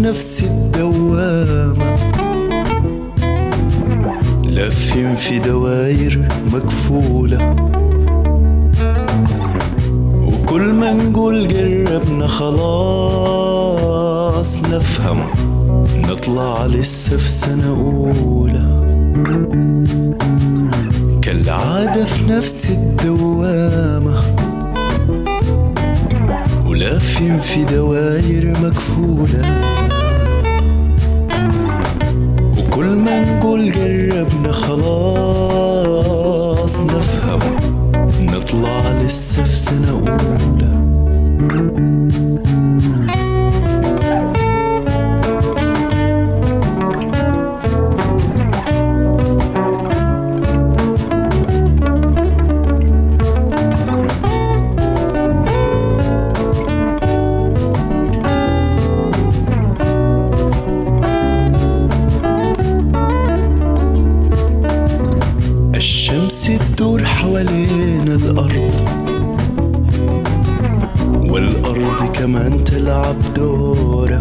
نفس الدوامة لافين في دواير مكفولة وكل ما نقول جربنا خلاص نفهم نطلع لسه في سنة أولى كالعادة في نفس الدوامة ولافين في دواير مكفولة وكل ما نقول جربنا خلاص نفهم نطلع لسه في سنة أولى الشمس تدور حوالين الأرض والأرض كمان تلعب دورة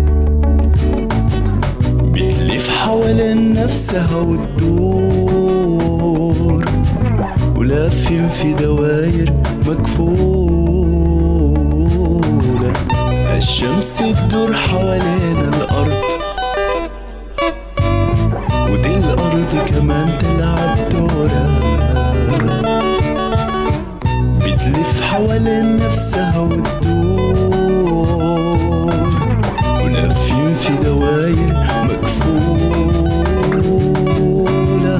بتلف حوالين نفسها وتدور ولافين في دواير مكفولة الشمس تدور حوالين الأرض ودي الأرض كمان تلعب دورة بتلف حوالين نفسها وتدور ولافين في دواير مكفولة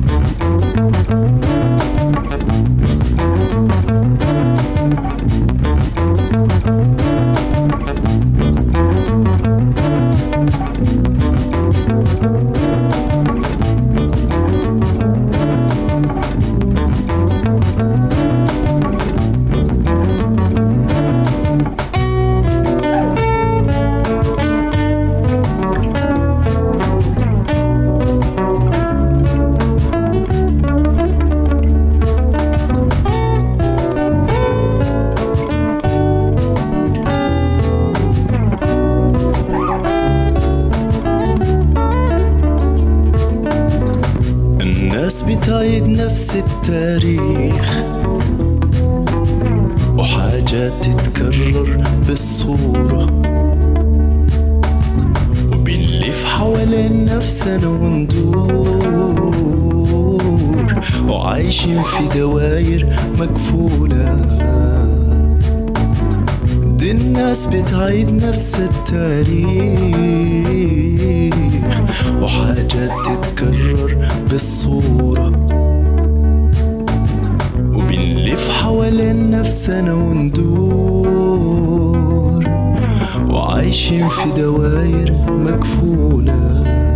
الناس بتعيد نفس التاريخ وحاجات تتكرر بالصورة وبنلف حوالين نفسنا وندور وعايشين في دواير مكفولة دي الناس بتعيد نفس التاريخ وحاجات تتكرر بالصورة وبنلف حوالين نفسنا وندور وعايشين في دواير مكفوله